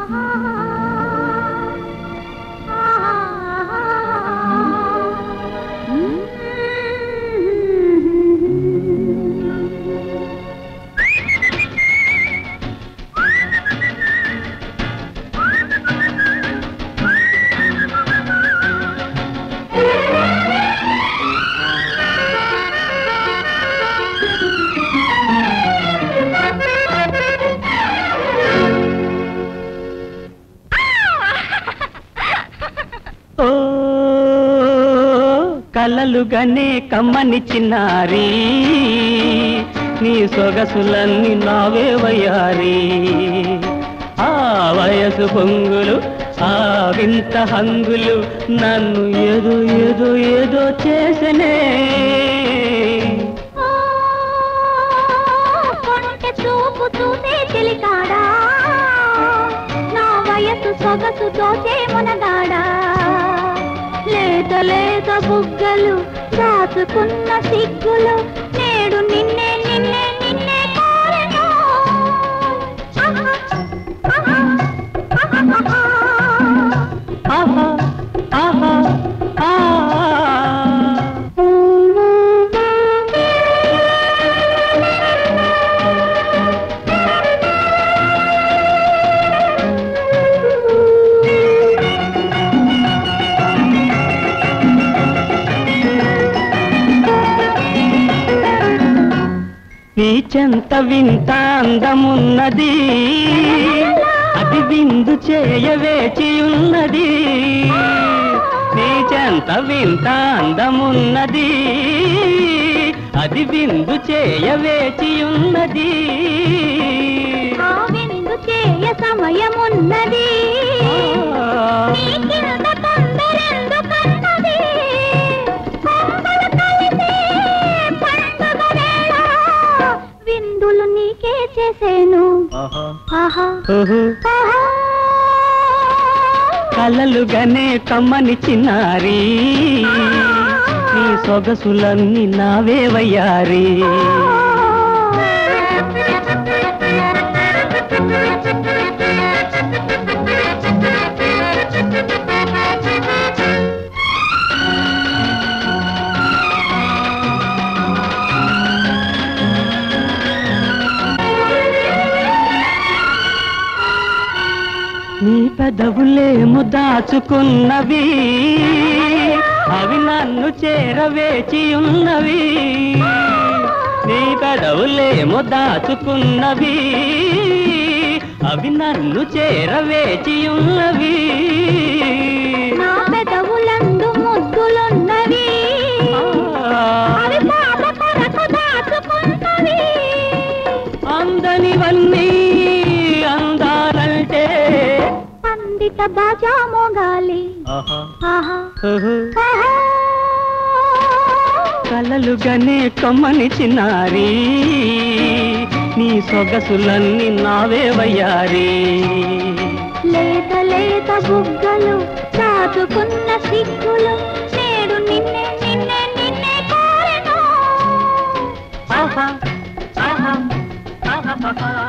ఓ కలలుగానే కమ్మని చిన్నారి నీ సొగసులన్నీ నావే వయ్యారి ఆ వయసు పొంగులు ఆ వింత హంగులు నన్ను ఏదో ఏదో ఏదో చేసనే కొంటె చూపు చూసే చెలికాడా నా వయసు సొగసు తోచే మునగాడా లేత లేత బుగ్గలు దాచుకున్న సిగ్గులు నేడు నిన్నే నిన్నే నిన్నే కోరెను ఆహా, ఆహా, ఆహా, ఆహా ఆహా ఆ నీ చెంత వింత అందమున్నది అది విందు చేయవేచి ఉన్నది నీ చెంత వింత అందమున్నది అది విందు చేయవేచి ఉన్నది ఆ విందు చేయ సమయమున్నది నీకింత తొందరెందుకన్నది? కొంపలు కలిసే పండుగ వేళ విందులు నీకే చేసేను ఆహా, ఆహా ఓహో, ఆహా కలలుగానే కమ్మని చిన్నారి నీ సొగసులన్నీ నావే వయ్యారి నీ పెదవులేము దాచుకున్నవి అవి నన్ను చేరవేచి ఉన్నవి నీ పెదవులేము దాచుకున్నవి అవి నన్ను చేరవేచి ఉన్నవి నా పెదవులందు ముద్దులున్నవి అవి పాప కొరకు దాచుకున్నవి అందనివన్నీ అందాలంటే పండిత బాజా మోగాలి ఆహా, ఆహా ఓహో, ఆహా కలలుగానే కమ్మని చిన్నారి నీ సొగసులన్నీ నావే వయ్యారి లేత లేత బుగ్గలు దాచుకున్న సిగ్గులు నేడు నిన్నే నిన్నే నిన్నే కోరెను ఆహా ఆహా ఆహా